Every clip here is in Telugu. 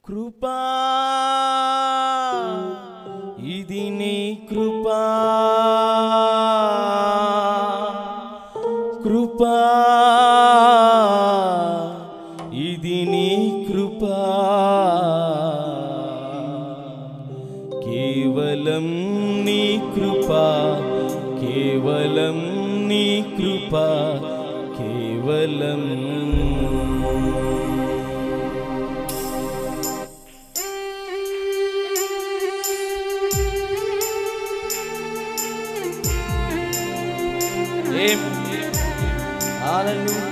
కృపా ఇది నీ కృపా కృపా ఇది నీ కృపా కేవలం నీ కృపా కేవలం నీ కృపా కేవలం ఏం హల్లెలూయా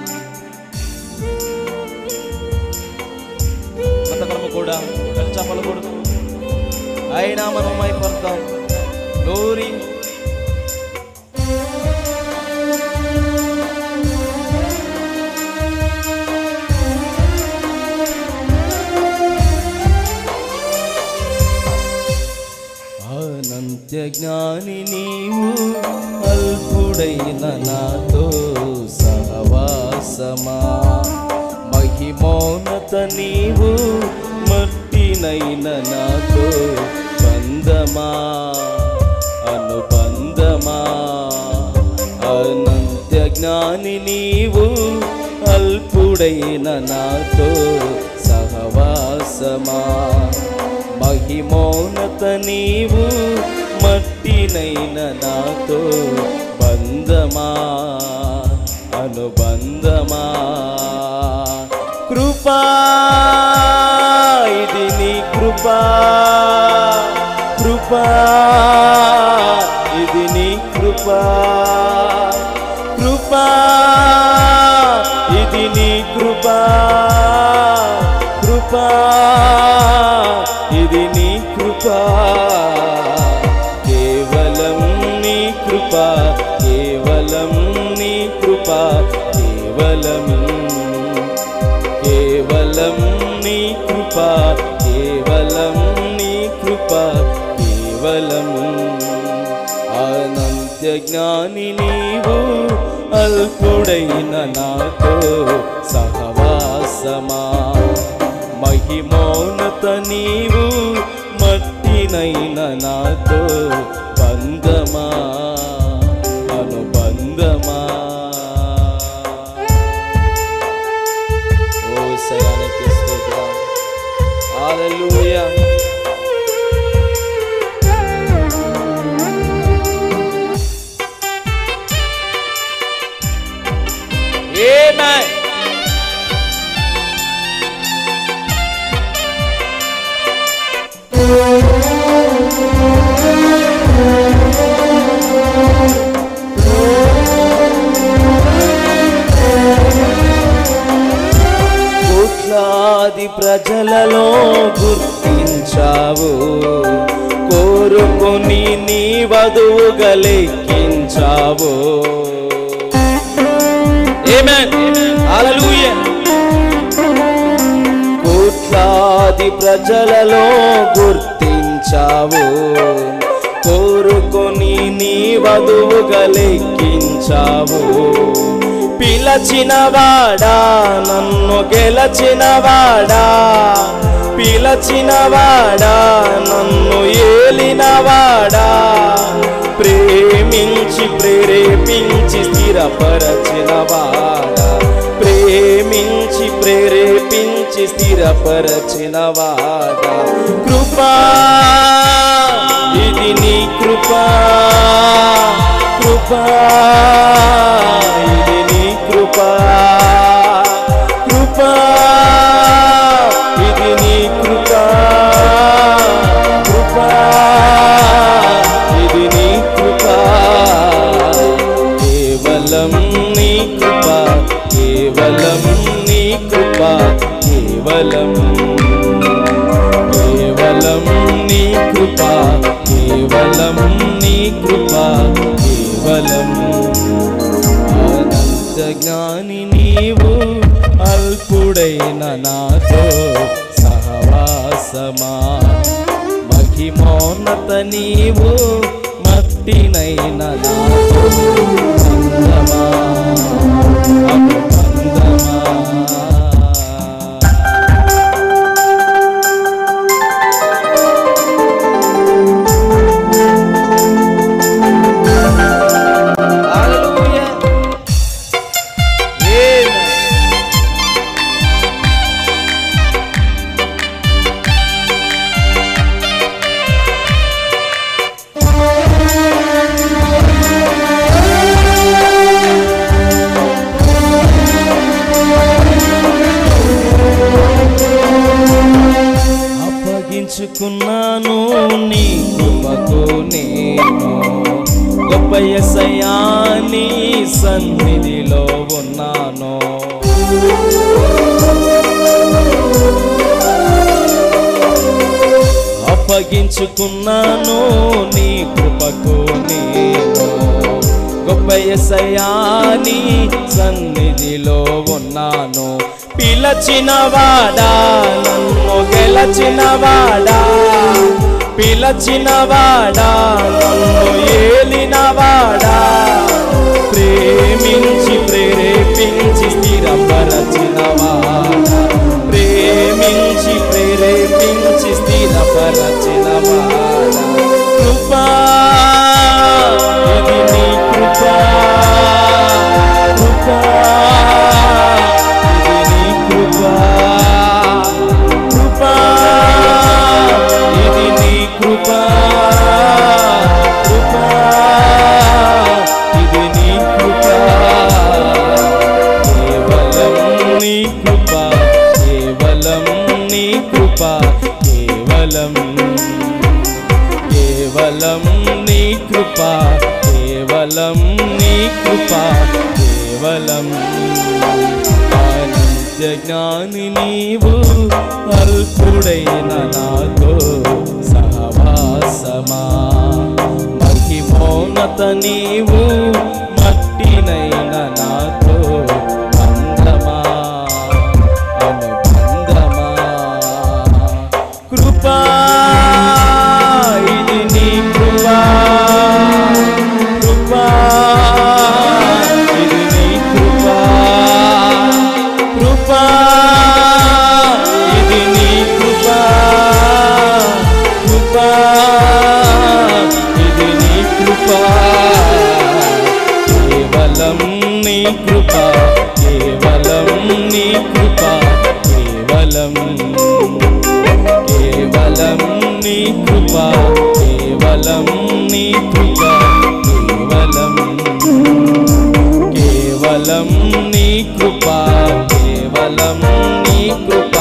కొంతకాలము కూడా చప్పలకూడదు అయినా మనం అయిపోతాం గ్లోరీ అనంత్య జ్ఞాని నీవు అల్పుడైన నాతో సహవాసమా మహిమోన్నత నీవు మట్టినైన నాతో బంధమా అనుబంధమా అనంత్య జ్ఞాని నీవు అల్పుడైన నాతో సహవాసమా మహిమోన్నత నీవు మట్టినైన నాతో బంధమా అనుబంధమా కృపా ఇది నీ కృపా కృపా ఇది నీ కృపా కృపా ఇది నీ కృపా కృపా ఇది నీ కృపా కేవలం నీ కృపా కేవలం నీ కృపా కేవలం కేవలం నీ కృపా కేవలం నీ కృపా కేవలం అనంత్య జ్ఞాని నీవు అల్పుడైన నాతో సహవాసమా మహిమోన్నత నీవు మట్టినైన నాతో బంధమా అనుబంధమా ఓ సయానికి స్తోత్రం హల్లెలూయా Amen. కోట్లాది ప్రజలలో గుర్తించావు కోరుకొని నీ వధువుగా లెక్కించావు ఆమేన్ హల్లెలూయా కోట్లాది ప్రజలలో గుర్తించావు కోరుకొని నీ వధువుగా లెక్కించావు పిలచినవాడా నన్ను గెలచినవాడా పిలచినవాడా నన్ను ఏలినవాడా ప్రేమించి ప్రేరేపించి స్థిరపరచినవాడా ప్రేమించి ప్రేరేపించి స్థిరపరచినవాడా కృపా ఇది నీ కృపా కృపా ఇది నీ కృపా కృపా ఇది నీ కృపా కృపా ఇది నీ కృపా కేవలం నీ కృపా కేవలం నీ కృపా కేవలం కేవలం నీ కృపా కేవలం నీ కృపా కేవలం అనంత జ్ఞాని నీవు అల్పుడైన నాతో సహవాసమా మహిమోన్నత నీవు మట్టినైన నాతో బంధమా అనుబంధమా అప్పగించుకున్నాను నీ కృపకు నేను గొప్ప ఎసయా నీ సన్నిధిలో ఉన్నాను అప్పగించుకున్నాను నీ కృపకు నేను గొప్ప ఎసయా నీ సన్నిధిలో ఉన్నాను పిలచిన వాడా నన్ను గెలచిన వాడా పిలచిన వాడా నన్ను ఏలిన వాడా ప్రేమించి ప్రేరేపించి స్థిరపరచిన వాడా ప్రేమించి ప్రేరేపించి స్థిరపరచిన వాడా కృపా ఇది నీ కృపా కృపా ఇది నీ కృపా కృపా ఇది నీ కృపా కృపా ఇది నీ కృపా కేవలం నీ కృప కేవలం నీ కృప కేవలం కేవలం నీ కృప కేవలం నీ కృప కేవలం అనంత జ్ఞాని నీవు అల్పుడైన నాతో సహవాసమా మహిమోన్నత నీవు మట్టినైన నాతో బంధమా అనుబంధమా కృపా ఇది నీ కృపా కృపా ఇది నీ కృపా కృపా ఇది నీ కృపా కృపా ఇది నీ కృపా కేవలం నీ కృప కేవలం నీ కృప కేవలం కేవలం నీ కృప కేవలం నీ కృప కేవలం కేవలం నీ కృప కేవలం నీ కృప